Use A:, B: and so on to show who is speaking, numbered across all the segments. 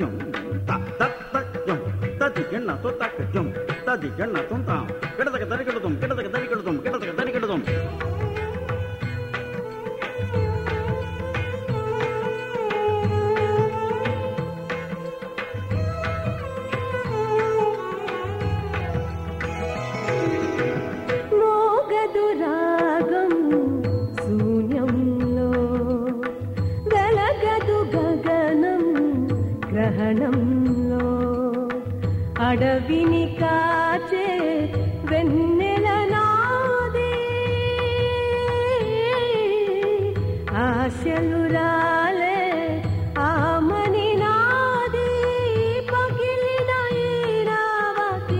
A: జం త త త జం తది గిన్న తో తక్ జం తది గిన్న తుంత కిడదక దరి కిడదం కిడదక దరి కిడదం కిడదక దరి కిడదం
B: మోగదు రాగం శూన్యంలో వెలగదు గగనం గ్రహణంలో అడవిని కాచే వెన్నెల నాదే ఆశలు రాలే ఆమని నాది పగిలిన ఈరావ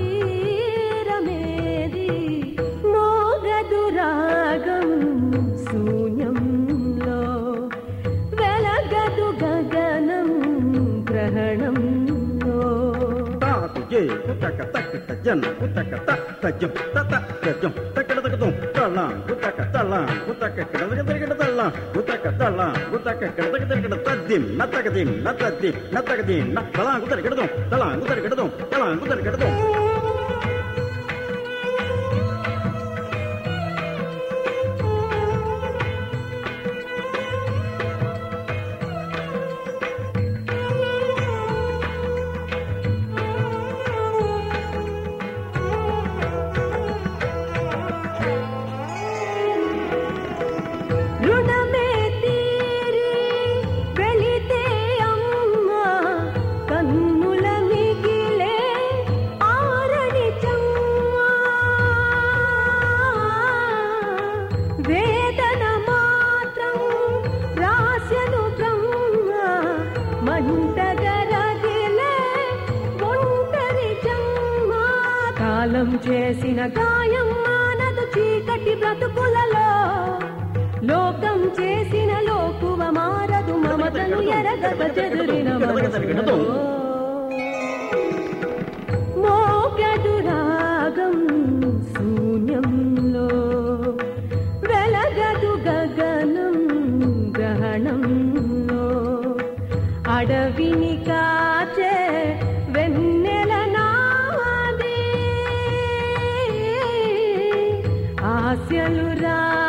B: తీరమేది మోగదు రాగం శూన్యంలో వెలగదు గగనం గ్రహణంలో
A: తాతు జే కుతక తక్ త జన్ కుతక త త జం త త త జం తకిడదక దుం తళ్ళం కుతక తళ్ళం కుతక కిడదక దరి కిడ తళ్ళం కుతక తళ్ళం కుతక కిడదక దరి కిడ తద్దిం నత్తక దిం నత్తద్దిం నత్తక దిం న తళం కుతరి కిడదం తళం కుతరి కిడదం తళం కుతరి కిడదం
B: రుణమే తీరి వెళితే అమ్మా కన్నుల మిగిలే ఆరని చమ్మా వేదన మాత్రం రాశను బ్రహ్మ మంటగరగిలే ఒంటరి జన్మ కాలం చేసిన గాయం మానదు చీకటి బ్రతుకులలో లోకం చేసిన లోకువ మారదు మమతను ఎరగక చెదిరిన మనసులో. మోగదు రాగం శూన్యంలో వెలగదు గగనం గ్రహణంలో అడవిని కాచే వెన్నెల నాదే ఆశలు రా